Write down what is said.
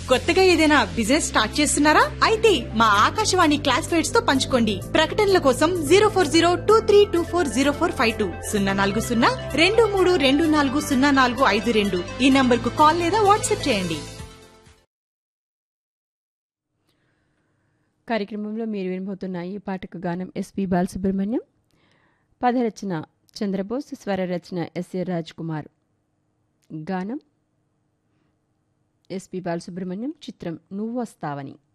కొత్తగా ఏదైనా business start చేస్తున్నారా అయితే మా ఆకాశవాణి క్లాస్ ఫేట్స్ తో పంచుకోండి ప్రకటనల కోసం zero four zero two three two four zero four five two సున్నా నాలుగు సున్నా రెండు మూడు రెండు నాలుగు సున్నా నాలుగు ఐదు రెండు ఈ నంబర్ కు కాల్ లేదా వాట్సాప్ చేయండి కార్యక్రమంలో మీరు వినబోతున్న ఈ పాటకు గానం ఎస్పి బాలసుబ్రహ్మణ్యం పదరచన చంద్రబోస్ స్వర రచన ఎస్ఏ రాజ్ కుమార్ గానం ఎస్పి బాలసుబ్రహ్మణ్యం చిత్రం నువ్వు వస్తావని